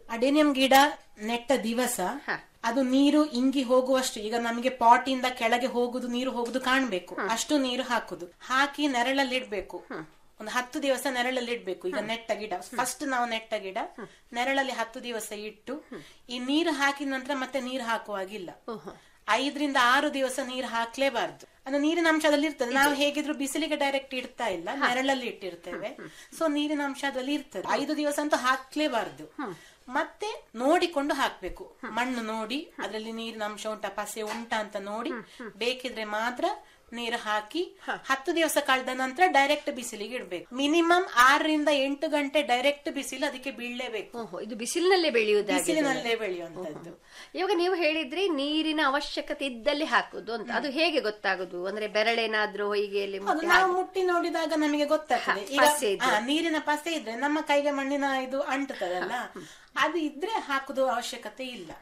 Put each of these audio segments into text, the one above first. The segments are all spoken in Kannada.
ಅಡೇನಿಯಂ ಗಿಡ ನೆಟ್ಟ ದಿವಸ ಹ. ಅದು ನೀರು ಇಂಗಿ ಹೋಗುವಷ್ಟು ಈಗ ನಮಗೆ ಪಾಟ್ ಇಂದ ಕೆಳಗೆ ಹೋಗುದು ನೀರು ಹೋಗುದು ಕಾಣ್ಬೇಕು ಅಷ್ಟು ನೀರು ಹಾಕುದು ಹಾಕಿ ನೆರಳಲ್ಲಿ ಇಡ್ಬೇಕು ಒಂದು ಹತ್ತು ದಿವಸ ನೆರಳಲ್ಲಿ ಇಡ್ಬೇಕು ಈಗ ನೆಟ್ಟ ಗಿಡ ಫಸ್ಟ್ ನಾವು ನೆಟ್ಟ ಗಿಡ ನೆರಳಲ್ಲಿ ಹತ್ತು ದಿವಸ ಇಟ್ಟು ಈ ನೀರು ಹಾಕಿದ ನಂತರ ಮತ್ತೆ ನೀರು ಹಾಕುವಾಗಿಲ್ಲ ಐದರಿಂದ ಆರು ದಿವಸ ನೀರು ಹಾಕ್ಲೇಬಾರ್ದು ಅಂದ್ರೆ ನೀರಿನ ಅಂಶ ಅದ್ರಲ್ಲಿ ಇರ್ತದೆ ನಾವು ಹೇಗಿದ್ರು ಬಿಸಿಲಿಗೆ ಡೈರೆಕ್ಟ್ ಇಡ್ತಾ ಇಲ್ಲ ನೆರಳಲ್ಲಿ ಇಟ್ಟಿರ್ತೇವೆ ಸೊ ನೀರಿನ ಅಂಶ ಅದ್ರಲ್ಲಿ ಇರ್ತದೆ ಐದು ದಿವಸ ಅಂತೂ ಹಾಕ್ಲೇಬಾರ್ದು ಮತ್ತೆ ನೋಡಿಕೊಂಡು ಹಾಕ್ಬೇಕು ಮಣ್ಣು ನೋಡಿ ಅದರಲ್ಲಿ ನೀರಿನ ಅಂಶ ಉಂಟಾ ಪಸೆ ಉಂಟಾ ಅಂತ ನೋಡಿ ಬೇಕಿದ್ರೆ ಮಾತ್ರ ನೀರು ಹಾಕಿ ಹತ್ತು ದಿವಸ ಕಳೆದ ನಂತರ ಡೈರೆಕ್ಟ್ ಬಿಸಿಲಿಗೆ ಇಡ್ಬೇಕು ಮಿನಿಮಮ್ ಆರರಿಂದ ಎಂಟು ಗಂಟೆ ಡೈರೆಕ್ಟ್ ಬಿಸಿಲು ಅದಕ್ಕೆ ಬೀಳಲೇಬೇಕು ಓಹೋ ಇದು ಬಿಸಿಲಿನಲ್ಲೇ ಬೆಳೆಯುವುದಾಗಿದೆ ಬಿಸಿಲಿನಲ್ಲೇ ಬೆಳೆಯುವಂತದ್ದು ಇವಾಗ ನೀವು ಹೇಳಿದ್ರಿ ನೀರಿನ ಅವಶ್ಯಕತೆ ಇದ್ದಲ್ಲಿ ಹಾಕುದು ಅಂತ ಅದು ಹೇಗೆ ಗೊತ್ತಾಗುದು ಅಂದ್ರೆ ಬೆರಳೇನಾದ್ರೂ ಹೀಗೆ ಎಲ್ಲಿ ಅದು ಮುಟ್ಟಿ ನಾವು ಮುಟ್ಟಿ ನೋಡಿದಾಗ ನಮಗೆ ಗೊತ್ತಾಗ್ತದೆ ಈಗ ಪಸೆ ಇದ್ರೆ. ಆ, ನೀರಿನ ಪಸೆ ಇದ್ರೆ ನಮ್ಮ ಕೈಗೆ ಮಣ್ಣಿನ ಇದು ಅಂಟುತ್ತದಲ್ಲ ಅದು ಇದ್ರೆ ಹಾಕುದು ಅವಶ್ಯಕತೆ ಇಲ್ಲ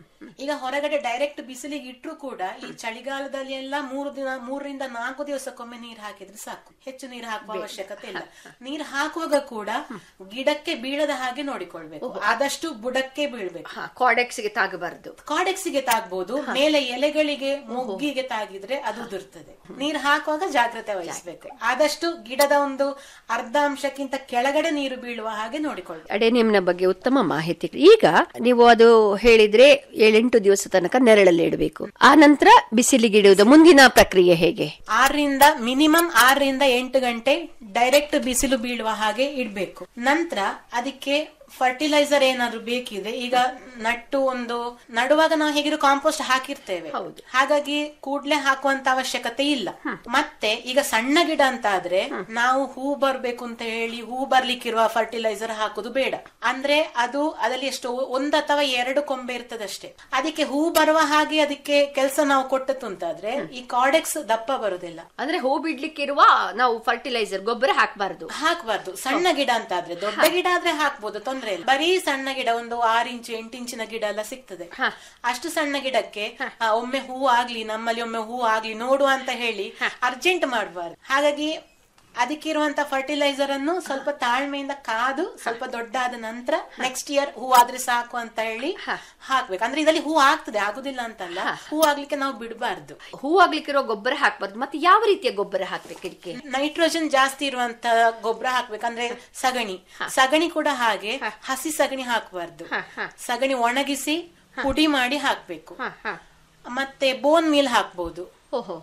ಈಗ ಹೊರಗಡೆ ಡೈರೆಕ್ಟ್ ಬಿಸಿಲಿಗೆ ಇಟ್ರು ಕೂಡ ಈ ಚಳಿಗಾಲದಲ್ಲಿ ಎಲ್ಲ ಮೂರು ದಿನ ಮೂರರಿಂದ ನಾಲ್ಕು ದಿವಸಕ್ಕೊಮ್ಮೆ ನೀರು ಹಾಕಿದ್ರೆ ಸಾಕು ಹೆಚ್ಚು ನೀರು ಹಾಕುವ ಅವಶ್ಯಕತೆ ಇಲ್ಲ ನೀರು ಹಾಕುವಾಗ ಕೂಡ ಗಿಡಕ್ಕೆ ಬೀಳದ ಹಾಗೆ ನೋಡಿಕೊಳ್ಬೇಕು ಆದಷ್ಟು ಬುಡಕ್ಕೆ ಬೀಳ್ಬೇಕು ಹಾ ಕಾಡೆಕ್ಸ್ಗೆ ತಾಗಬಾರ್ದು ಕಾಡೆಕ್ಸಿಗೆ ತಾಗ್ಬೋದು ಮೇಲೆ ಎಲೆಗಳಿಗೆ ಮೊಗ್ಗಿಗೆ ತಾಗಿದ್ರೆ ಅದು ಉದುರ್ತದೆ ನೀರು ಹಾಕುವಾಗ ಜಾಗ್ರತೆ ವಹಿಸ್ಬೇಕು ಆದಷ್ಟು ಗಿಡದ ಒಂದು ಅರ್ಧ ಅಂಶಕ್ಕಿಂತ ಕೆಳಗಡೆ ನೀರು ಬೀಳುವ ಹಾಗೆ ನೋಡಿಕೊಳ್ಳಿ ಅಡೆನಿಯಂನ ಬಗ್ಗೆ ಉತ್ತಮ ಮಾಹಿತಿ ಈಗ ನೀವು ಅದು ಹೇಳಿದ್ರೆ ಏಳೆಂಟು ದಿವಸ ತನಕ ನೆರಳಲ್ಲಿ ಇಡಬೇಕು ಆ ನಂತರ ಬಿಸಿಲಿಗೆ ಇಡುವುದು ಮುಂದಿನ ಪ್ರಕ್ರಿಯೆ ಹೇಗೆ ಆರರಿಂದ ಮಿನಿಮಮ್ ಆರರಿಂದ ಎಂಟು ಗಂಟೆ ಡೈರೆಕ್ಟ್ ಬಿಸಿಲು ಬೀಳುವ ಹಾಗೆ ಇಡ್ಬೇಕು ನಂತರ ಅದಕ್ಕೆ ಫರ್ಟಿಲೈಸರ್ ಏನಾದ್ರು ಬೇಕಿದೆ ಈಗ ನಟ್ಟು ಒಂದು ನಡುವಾಗ ನಾವು ಹೇಗಿರೋ ಕಾಂಪೋಸ್ಟ್ ಹಾಕಿರ್ತೇವೆ ಹೌದು. ಹಾಗಾಗಿ ಕೂಡ್ಲೆ ಹಾಕುವಂತ ಅವಶ್ಯಕತೆ ಇಲ್ಲ ಮತ್ತೆ ಈಗ ಸಣ್ಣ ಗಿಡ ಅಂತ ಆದ್ರೆ ನಾವು ಹೂ ಬರ್ಬೇಕು ಅಂತ ಹೇಳಿ ಹೂ ಬರ್ಲಿಕ್ಕಿರುವ ಫರ್ಟಿಲೈಸರ್ ಹಾಕುದು ಬೇಡ ಅಂದ್ರೆ ಅದು ಅದರಲ್ಲಿ ಎಷ್ಟು ಒಂದ್ ಅಥವಾ ಎರಡು ಕೊಂಬೆ ಇರ್ತದಷ್ಟೇ ಅದಕ್ಕೆ ಹೂ ಬರುವ ಹಾಗೆ ಅದಕ್ಕೆ ಕೆಲಸ ನಾವು ಕೊಟ್ಟದ್ದು ಅಂತಾದ್ರೆ ಈ ಕಾರ್ಡೆಕ್ಸ್ ದಪ್ಪ ಬರುದಿಲ್ಲ ಅಂದ್ರೆ ಹೂ ಬಿಡ್ಲಿಕ್ಕಿರುವ ನಾವು ಫರ್ಟಿಲೈಸರ್ ಗೊಬ್ಬರ ಹಾಕಬಾರದು ಹಾಕ್ಬಾರ್ದು ಸಣ್ಣ ಗಿಡ ಅಂತ ಆದ್ರೆ ದೊಡ್ಡ ಗಿಡ ಆದ್ರೆ ಹಾಕ್ಬೋದು ತೊಂದ್ರೆ ಇಲ್ಲ ಬರೀ ಸಣ್ಣ ಗಿಡ ಒಂದು ಆರು ಇಂಚು ಎಂಟು ಇಂಚಿನ ಗಿಡ ಎಲ್ಲ ಸಿಗ್ತದೆ ಹ. ಅಷ್ಟು ಸಣ್ಣ ಗಿಡಕ್ಕೆ ಆ, ಒಮ್ಮೆ ಹೂ ಆಗ್ಲಿ ನಮ್ಮಲ್ಲಿ ಒಮ್ಮೆ ಹೂ ಆಗ್ಲಿ ನೋಡುವ ಅಂತ ಹೇಳಿ ಅರ್ಜೆಂಟ್ ಮಾಡಬಾರ್ದು ಹಾಗಾಗಿ ಅದಕ್ಕಿರುವಂತ ಫರ್ಟಿಲೈಸರ್ ಅನ್ನು ಸ್ವಲ್ಪ ತಾಳ್ಮೆಯಿಂದ ಕಾದು ಸ್ವಲ್ಪ ದೊಡ್ಡ ಆದ ನಂತರ ನೆಕ್ಸ್ಟ್ ಇಯರ್ ಹೂ ಆದ್ರೆ ಸಾಕು ಅಂತ ಹೇಳಿ ಹಾಕ್ಬೇಕು ಅಂದ್ರೆ ಇದರಲ್ಲಿ ಹೂ ಆಗ್ತದೆ ಆಗುದಿಲ್ಲ ಅಂತಲ್ಲ ಹೂ ಆಗ್ಲಿಕ್ಕೆ ನಾವು ಬಿಡಬಾರ್ದು ಹೂ ಆಗ್ಲಿಕ್ಕಿರೋ ಗೊಬ್ಬರ ಹಾಕಬಾರ್ದು ಮತ್ತೆ ಯಾವ ರೀತಿಯ ಗೊಬ್ಬರ ಹಾಕ್ಬೇಕು ಇದಕ್ಕೆ ನೈಟ್ರೋಜನ್ ಜಾಸ್ತಿ ಇರುವಂತ ಗೊಬ್ಬರ ಹಾಕ್ಬೇಕಂದ್ರೆ ಸಗಣಿ ಸಗಣಿ ಕೂಡ ಹಾಗೆ ಹಸಿ ಸಗಣಿ ಹಾಕಬಾರ್ದು ಸಗಣಿ ಒಣಗಿಸಿ ಪುಡಿ ಮಾಡಿ ಹಾಕ್ಬೇಕು ಹ, ಹ. ಮತ್ತೆ ಬೋನ್ ಮೀಲ್ ಹಾಕ್ಬಹುದು ಓಹೋ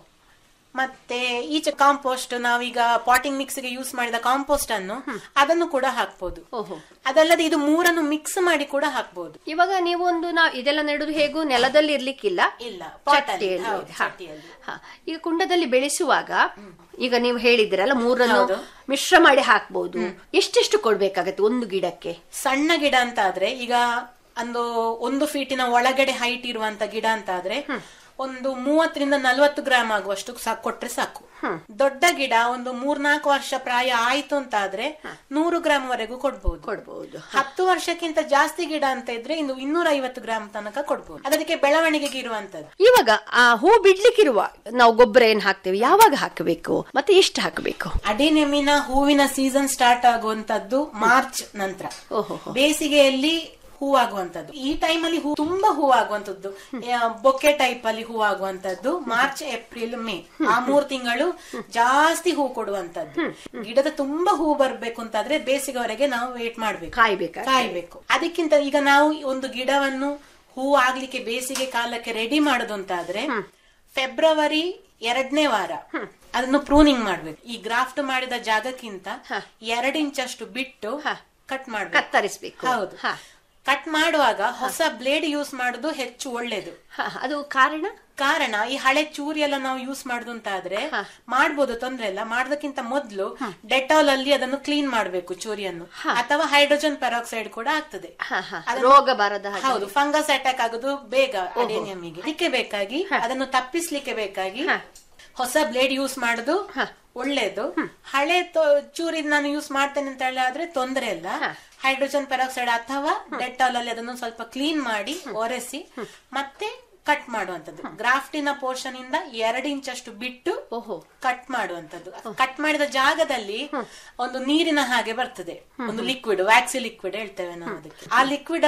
ಮತ್ತೆ ಈಚೆ ಕಾಂಪೋಸ್ಟ್ ನಾವೀಗ ಪಾಟಿಂಗ್ ಮಿಕ್ಸ್ ಗೆ ಯೂಸ್ ಮಾಡಿದ ಕಾಂಪೋಸ್ಟ್ ಅನ್ನು ಅದನ್ನು ಕೂಡ ಹಾಕ್ಬಹುದು ಓಹೋ ಅದಲ್ಲದೆ ಇದು ಮೂರನ್ನು ಮಿಕ್ಸ್ ಮಾಡಿ ಕೂಡ ಹಾಕ್ಬಹುದು ಇವಾಗ ನೀವು ಒಂದು ನಾವು ಇದೆಲ್ಲ ನೆಡುದು ಹೇಗೂ ನೆಲದಲ್ಲಿ ಇರ್ಲಿಕ್ಕಿಲ್ಲ ಇಲ್ಲ pot ಅಲ್ಲಿ, ಚಟ್ಟಿಯಲ್ಲಿ, ಹೌದು, ಹ. ಚಟ್ಟಿಯಲ್ಲಿ. ಹ. ಈಗ ಕುಂಡದಲ್ಲಿ ಬೆಳೆಸುವಾಗ ಈಗ ನೀವು ಹೇಳಿದ್ರಲ್ಲ ಮೂರನ್ನು ಹೌದು. ಮಿಶ್ರ ಮಾಡಿ ಹಾಕ್ಬಹುದು ಎಷ್ಟೆಷ್ಟು ಕೊಡ್ಬೇಕಾಗತ್ತೆ ಒಂದು ಗಿಡಕ್ಕೆ ಸಣ್ಣ ಗಿಡ ಅಂತ ಆದ್ರೆ ಈಗ ಒಂದು ಒಂದು ಫೀಟಿನ ಒಳಗಡೆ ಹೈಟ್ ಇರುವಂತ ಗಿಡ ಅಂತ ಆದ್ರೆ ಒಂದು ಮೂವತ್ತರಿಂದ ನಲ್ವತ್ತು ಗ್ರಾಮ್ ಆಗುವಷ್ಟು ಸಾಕು ಕೊಟ್ರೆ ಸಾಕು ದೊಡ್ಡ ಗಿಡ ಒಂದು ಮೂರ್ನಾಲ್ಕು ವರ್ಷ ಪ್ರಾಯ ಆಯ್ತು ಅಂತ ಆದ್ರೆ ನೂರು ಗ್ರಾಮ್ ವರೆಗೂ ಕೊಡ್ಬಹುದು ಕೊಡ್ಬಹುದು ಹತ್ತು ವರ್ಷಕ್ಕಿಂತ ಜಾಸ್ತಿ ಗಿಡ ಅಂತ ಇದ್ರೆ ಇನ್ನು ಇನ್ನೂರ ಐವತ್ತು ಗ್ರಾಮ್ ತನಕ ಕೊಡ್ಬಹುದು ಅದಕ್ಕೆ ಬೆಳವಣಿಗೆಗೆ ಇರುವಂತದ್ದು ಇವಾಗ ಆ ಹೂ ಬಿಡ್ಲಿಕ್ಕಿರುವ ನಾವು ಗೊಬ್ಬರ ಏನ್ ಹಾಕ್ತೇವೆ ಯಾವಾಗ ಹಾಕಬೇಕು ಮತ್ತೆ ಎಷ್ಟು ಹಾಕಬೇಕು ಅಡಿನೆಮಿನ ಹೂವಿನ ಸೀಸನ್ ಸ್ಟಾರ್ಟ್ ಆಗುವಂತದ್ದು ಮಾರ್ಚ್ ನಂತರ ಓಹೋ ಬೇಸಿಗೆಯಲ್ಲಿ ಹೂ ಆಗುವಂತದ್ದು ಈ ಟೈಮ್ ಅಲ್ಲಿ ಹೂ ತುಂಬಾ ಹೂ ಆಗುವಂತದ್ದು ಬೊಕ್ಕೆ ಟೈಪ್ ಅಲ್ಲಿ ಹೂ ಆಗುವಂತದ್ದು ಮಾರ್ಚ್ ಏಪ್ರಿಲ್ ಮೇ ಆ ಮೂರ್ ತಿಂಗಳು ಜಾಸ್ತಿ ಹೂ ಕೊಡುವಂತದ್ದು ಗಿಡದ ತುಂಬಾ ಹೂ ಬರ್ಬೇಕು ಅಂತಾದ್ರೆ ಬೇಸಿಗೆವರೆಗೆ ನಾವು ವೇಟ್ ಮಾಡ್ಬೇಕು ಕಾಯ್ಬೇಕಾ ಕಾಯ್ಬೇಕು ಅದಕ್ಕಿಂತ ಈಗ ನಾವು ಒಂದು ಗಿಡವನ್ನು ಹೂ ಆಗ್ಲಿಕ್ಕೆ ಬೇಸಿಗೆ ಕಾಲಕ್ಕೆ ರೆಡಿ ಮಾಡುದು ಅಂತಾದ್ರೆ ಫೆಬ್ರವರಿ ಎರಡನೇ ವಾರ ಅದನ್ನು ಪ್ರೂನಿಂಗ್ ಮಾಡ್ಬೇಕು ಈ ಗ್ರಾಫ್ಟ್ ಮಾಡಿದ ಜಾಗಕ್ಕಿಂತ ಎರಡು ಇಂಚಷ್ಟು ಬಿಟ್ಟು ಕಟ್ ಮಾಡ್ಬೇಕು ಕತ್ತರಿಸ್ಬೇಕು ಹೌದು ಹ. ಕಟ್ ಮಾಡುವಾಗ ಹೊಸ ಬ್ಲೇಡ್ ಯೂಸ್ ಮಾಡುದು ಹೆಚ್ಚು ಒಳ್ಳೇದು ಹ, ಅದು ಕಾರಣ ಕಾರಣ ಈ ಹಳೆ ಚೂರಿ ಎಲ್ಲ ನಾವು ಯೂಸ್ ಮಾಡುದು ಅಂತ ಆದ್ರೆ ಮಾಡ್ಬೋದು ತೊಂದ್ರೆ ಇಲ್ಲ ಮಾಡೋದಕ್ಕಿಂತ ಮೊದ್ಲು ಡೆಟಾಲ್ ಅಲ್ಲಿ ಅದನ್ನು ಕ್ಲೀನ್ ಮಾಡ್ಬೇಕು ಚೂರಿಯನ್ನು ಅಥವಾ ಹೈಡ್ರೋಜನ್ ಪೆರಾಕ್ಸೈಡ್ ಕೂಡ ಆಗ್ತದೆ ಹ, ಹ. ಅದನ್ನು- ರೋಗ ಬಾರದ ಹಾಗೆ ಹೌದು ಫಂಗಸ್ ಅಟ್ಯಾಕ್ ಆಗೋದು ಬೇಗ ಅಡೇನಿಯಂಗೆ ಅದಕ್ಕೆ ಬೇಕಾಗಿ ಅದನ್ನು ತಪ್ಪಿಸ್ಲಿಕ್ಕೆ ಬೇಕಾಗಿ ಹೊಸ ಬ್ಲೇಡ್ ಯೂಸ್ ಮಾಡುದು ಒಳ್ಳೇದು ಹಳೆ ತೊ- ಚೂರಿ ನಾನು ಯೂಸ್ ಮಾಡ್ತೇನೆ ಅಂತ ಹೇಳಿ ಆದ್ರೆ ತೊಂದ್ರೆ ಇಲ್ಲ ಹೈಡ್ರೋಜನ್ ಪೆರಾಕ್ಸೈಡ್ ಅಥವಾ ಡೆಟಾಲ್ ಅಲ್ಲಿ ಅದನ್ನು ಸ್ವಲ್ಪ ಕ್ಲೀನ್ ಮಾಡಿ ಒರೆಸಿ ಮತ್ತೆ ಕಟ್ ಮಾಡುವಂತದ್ದು ಗ್ರಾಫ್ಟಿನ ಪೋರ್ಷನ್ ಇಂದ ಎರಡು ಇಂಚಷ್ಟು ಬಿಟ್ಟು ಓಹೋ ಕಟ್ ಮಾಡುವಂತದ್ದು ಕಟ್ ಮಾಡಿದ ಜಾಗದಲ್ಲಿ ಒಂದು ನೀರಿನ ಹಾಗೆ ಬರ್ತದೆ ಒಂದು ಲಿಕ್ವಿಡ್ ವ್ಯಾಕ್ಸಿ ಲಿಕ್ವಿಡ್ ಹೇಳ್ತೇವೆ ನಾವು ಅದಕ್ಕೆ ಆ ಲಿಕ್ವಿಡ್